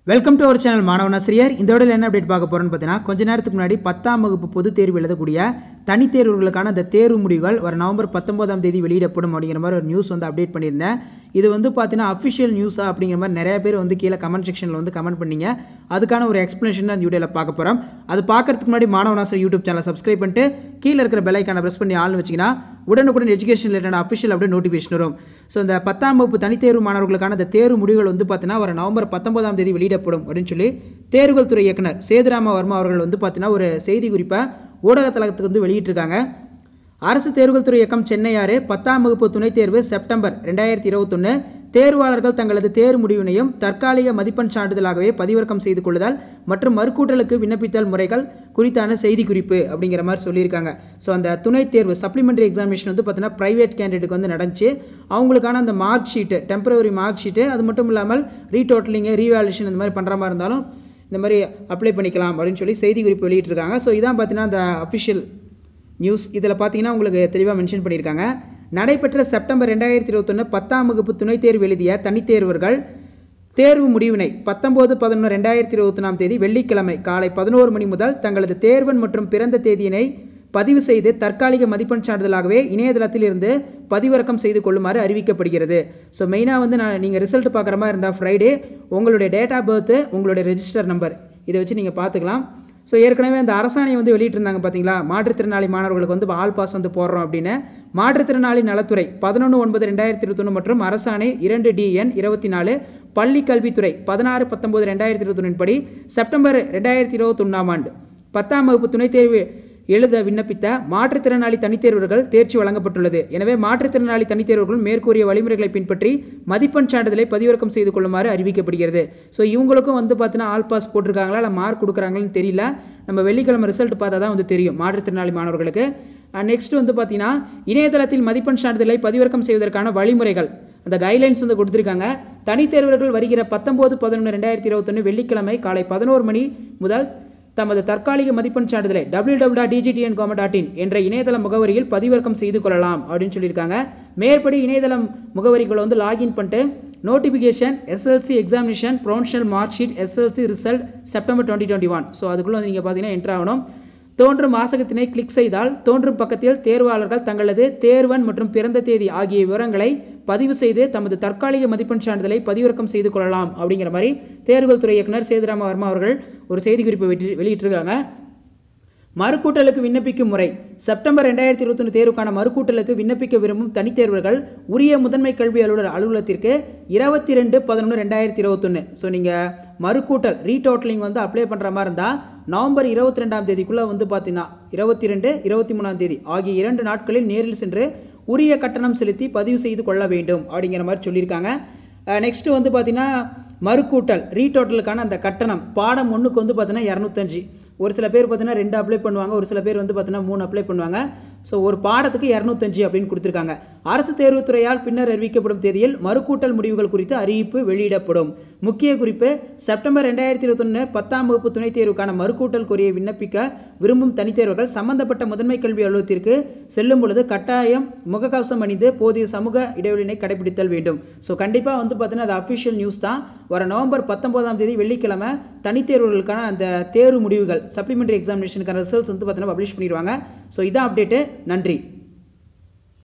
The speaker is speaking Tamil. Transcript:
வெல்கம் டு அவர் சேனல் மாணவனாசிரியர் இந்த விடையில் என்ன அப்டேட் பார்க்க போறோம்னு பார்த்தீங்கன்னா கொஞ்ச நேரத்துக்கு முன்னாடி பத்தாம் வகுப்பு பொதுத் தேர்வு எழுதக்கூடிய தனித் தேர்வுகளுக்கான அந்த தேர்வு முடிவுகள் வர நவம்பர் பத்தொன்பதாம் தேதி வெளியிடப்படும் அப்படிங்கிற மாதிரி ஒரு நியூஸ் வந்து அப்டேட் பண்ணியிருந்தேன் இது வந்து பார்த்தீங்கன்னா அஃபிஷியல் நியூஸா அப்படிங்கிற மாதிரி நிறைய பேர் வந்து கீழே கமெண்ட் செக்ஷனில் வந்து கமெண்ட் பண்ணீங்க அதுக்கான ஒரு எக்ஸ்ப்ளனேஷன் தான் இந்த வீடியோவில் பார்க்க போகிறோம் அது பார்க்கறதுக்கு முன்னாடி மாணவனாசிரியர் யூடியூப் சேனல் சப்ஸ்கிரைப் பண்ணிட்டு கீழே இருக்கிற பெல்லைக்கான ப்ரெஸ் பண்ணி ஆள்னு வச்சிங்கன்னா உடனுக்குடன் எஜுகேஷன் ரிலேட்டட் அஃபிஷியல் அப்படியே நோட்டிஃபிகேஷன் வரும் ஸோ இந்த பத்தாம் வகுப்பு தனித்தேர்வு மாணவர்களுக்கான இந்த தேர்வு முடிவுகள் வந்து பார்த்தீங்கன்னா வர நவம்பர் பத்தொன்பதாம் தேதி வெளியிடப்படும் அப்படின்னு சொல்லி தேர்வுகள் துறை இயக்குனர் சேதுராம வர்மா அவர்கள் வந்து பார்த்தீங்கன்னா ஒரு செய்தி குறிப்பை ஊடக தளத்துக்கு வந்து வெளியிட்டிருக்காங்க அரசு தேர்வுகள் துறை இயக்கம் சென்னை ஆறு பத்தாம் வகுப்பு துணைத் தேர்வு செப்டம்பர் ரெண்டாயிரத்தி இருபத்தொன்று தேர்வாளர்கள் தங்களது தேர்வு முடிவினையும் தற்காலிக மதிப்பெண் சான்றிதழாகவே பதிவிறக்கம் செய்து கொள்ளுதல் மற்றும் மறுக்கூட்டலுக்கு விண்ணப்பித்தல் முறைகள் குறித்தான செய்தி குறிப்பு அப்படிங்கிற மாதிரி சொல்லியிருக்காங்க ஸோ அந்த துணைத் தேர்வு சப்ளிமெண்டரி எக்ஸாமினேஷன் வந்து பார்த்தீங்கன்னா ப்ரைவேட் கேண்டிடேட்டுக்கு வந்து நடந்துச்சு அவங்களுக்கான அந்த mark sheet temporary mark sheet அது மட்டும் இல்லாமல் ரீடோட்டலிங்கு ரீவேல்யூஷன் இந்த மாதிரி பண்ணுற மாதிரி இருந்தாலும் இந்த மாதிரி அப்ளை பண்ணிக்கலாம் அப்படின்னு சொல்லி செய்தி குறிப்பு வெளியிட்டிருக்காங்க ஸோ இதான் பார்த்தீங்கன்னா அந்த அஃபிஷியல் நியூஸ் இதில் பார்த்தீங்கன்னா உங்களுக்கு தெளிவாக மென்ஷன் பண்ணியிருக்காங்க நடைபெற்ற செப்டம்பர் ரெண்டாயிரத்தி இருபத்தொன்று பத்தாம் வகுப்பு துணைத் தேர்வு எழுதிய தனித்தேர்வர்கள் தேர்வு முடிவினை பத்தொம்போது பதினொன்று ரெண்டாயிரத்தி இருபத்தொன்னாம் தேதி வெள்ளிக்கிழமை காலை பதினோரு மணி முதல் தங்களது தேர்வன் மற்றும் பிறந்த தேதியினை பதிவு செய்து தற்காலிக மதிப்பெண் சான்றிதழாகவே இணையதளத்தில் இருந்து பதிவிறக்கம் செய்து கொள்ளுமாறு அறிவிக்கப்படுகிறது ஸோ மெயினாக வந்து நான் நீங்கள் ரிசல்ட் பார்க்குற மாதிரி இருந்தால் ஃப்ரைடே உங்களுடைய டேட் ஆஃப் பர்த்து உங்களுடைய ரெஜிஸ்டர் நம்பர் இதை வச்சு நீங்கள் பார்த்துக்கலாம் ஸோ ஏற்கனவே அந்த அரசாணை வந்து வெளியிட்டிருந்தாங்க பார்த்தீங்களா மாற்றுத்திறனாளி மாணவர்களுக்கு வந்து ஆல் பாஸ் வந்து போடுறோம் அப்படின்னு மாற்றுத்திறனாளி நலத்துறை பதினொன்று ஒன்பது ரெண்டாயிரத்தி இருபத்தொன்று மற்றும் அரசாணை இரண்டு டிஎன் இருபத்தி நாலு பள்ளி கல்வித்துறை பதினாறு பத்தொம்போது ரெண்டாயிரத்தி இருபத்தொன்னின் படி செப்டம்பர் ரெண்டாயிரத்தி இருபத்தொன்னாம் ஆண்டு பத்தாம் வகுப்பு துணைத் தேர்வு எழுத விண்ணப்பித்த மாற்றுத்திறனாளி தனித்தேர்வர்கள் தேர்ச்சி வழங்கப்பட்டுள்ளது எனவே மாற்றுத்திறனாளி தனித்தேர்வர்கள் மேற்கூறிய வழிமுறைகளை பின்பற்றி மதிப்பெண் சான்றிதழை பதிவிறக்கம் செய்து கொள்ளுமாறு அறிவிக்கப்படுகிறது ஸோ இவங்களுக்கும் வந்து பார்த்தீங்கன்னா ஆல் பாஸ் போட்டிருக்காங்களா இல்லை மார்க் கொடுக்குறாங்களான்னு தெரியல நம்ம வெள்ளிக்கிழமை ரிசல்ட் பார்த்தா தான் வந்து தெரியும் மாற்றுத்திறனாளி மாணவர்களுக்கு நெக்ஸ்ட் வந்து பார்த்தீங்கன்னா இணையதளத்தில் மதிப்பெண் சான்றிதழை பதிவிறக்கம் செய்வதற்கான வழிமுறைகள் அந்த கைட்லைன்ஸ் வந்து கொடுத்துருக்காங்க தனித்தேர்வர்கள் வருகிற பத்தொம்போது பதினொன்று ரெண்டாயிரத்தி இருபத்தொன்று வெள்ளிக்கிழமை காலை பதினோரு மணி முதல் தமது தற்காலிக மதிப்பெண் சான்றிதழை W W DGTN government dot in என்ற இணையதள முகவரியில் பதிவிறக்கம் செய்து கொள்ளலாம் அப்படின்னு சொல்லியிருக்காங்க மேற்படி இணையதள முகவரிகளை வந்து லாகின் பண்ணிட்டு notification SLC examination professional mark sheet SLC result September twenty twenty one so அதுக்குள்ளே வந்து நீங்கள் பார்த்தீங்கன்னா என்ட்ரு ஆகணும் தோன்றும் வாசகத்தினை கிளிக் செய்தால் தோன்றும் பக்கத்தில் தேர்வாளர்கள் தங்களது தேர்வன் மற்றும் பிறந்த தேதி ஆகிய விவரங்களை பதிவு செய்து தமது தற்காலிக மதிப்பெண் சான்றிதழை பதிவிறக்கம் செய்து கொள்ளலாம் அப்படிங்கிற மாதிரி தேர்வுகள் துறை இயக்குனர் சேதுராம வர்மா அவர்கள் ஒரு செய்தி குறிப்பை வெளியிட்டிருக்காங்க மறுக்கூட்டலுக்கு விண்ணப்பிக்கும் முறை செப்டம்பர் ரெண்டாயிரத்தி இருபத்தொன்று தேர்வுக்கான மறுக்கூட்டலுக்கு விண்ணப்பிக்க விரும்பும் தனித்தேர்வர்கள் உரிய முதன்மை கல்வி அலுவலர் அலுவலகத்திற்கு இருபத்தி ரெண்டு பதினொன்று ரெண்டாயிரத்தி இருபத்தொன்று ஸோ நீங்கள் மறுக்கூட்டல் ரீடோட்டலிங் வந்து அப்ளை பண்ணுற மாதிரி இருந்தால் நவம்பர் இருபத்தி ரெண்டாம் தேதிக்குள்ளே வந்து பார்த்தீங்கன்னா இருபத்தி ரெண்டு இருபத்தி மூணாம் தேதி ஆகிய இரண்டு நாட்களில் நேரில் சென்று உரிய கட்டணம் செலுத்தி பதிவு செய்து கொள்ள வேண்டும் அப்படிங்கிற மாதிரி சொல்லியிருக்காங்க நெக்ஸ்ட்டு வந்து பார்த்தீங்கன்னா மறுக்கூட்டல் ரீடோட்டலுக்கான அந்த கட்டணம் பாடம் ஒன்றுக்கு வந்து பார்த்தீங்கன்னா இரநூத்தஞ்சு ஒரு சில பேர் பார்த்தீங்கன்னா ரெண்டு அப்ளை பண்ணுவாங்க ஒரு சில பேர் வந்து பார்த்தீங்கன்னா மூணு அப்ளை பண்ணுவாங்க ஸோ ஒரு பாடத்துக்கு இரநூத்தஞ்சு அப்படின்னு கொடுத்துருக்காங்க அரசு தேர்வுத்துறையால் பின்னர் அறிவிக்கப்படும் தேதியில் மறுக்கூட்டல் முடிவுகள் குறித்து அறிவிப்பு வெளியிடப்படும் முக்கிய குறிப்பு செப்டம்பர் ரெண்டாயிரத்தி இருபத்தொன்று பத்தாம் வகுப்பு துணைத் தேர்வுக்கான மறுக்கூட்டல் கோரியை விண்ணப்பிக்க விரும்பும் தனித்தேர்வுகள் சம்பந்தப்பட்ட முதன்மை கல்வி அலுவலகத்திற்கு செல்லும் பொழுது கட்டாயம் முகக்கவசம் அணிந்து போதிய சமூக இடைவெளியினை கடைபிடித்தல் வேண்டும் ஸோ கண்டிப்பாக வந்து பார்த்தீங்கன்னா அது அஃபிஷியல் நியூஸ் தான் வர நவம்பர் பத்தொன்பதாம் தேதி வெள்ளிக்கிழமை தனித்தேர்வுகளுக்கான அந்த தேர்வு முடிவுகள் சப்ளிமெண்டரி எக்ஸாமினேஷனுக்கான ரிசல்ட்ஸ் வந்து பார்த்தீங்கன்னா பப்ளிஷ் பண்ணிடுவாங்க ஸோ இதான் அப்டேட்டு நன்றி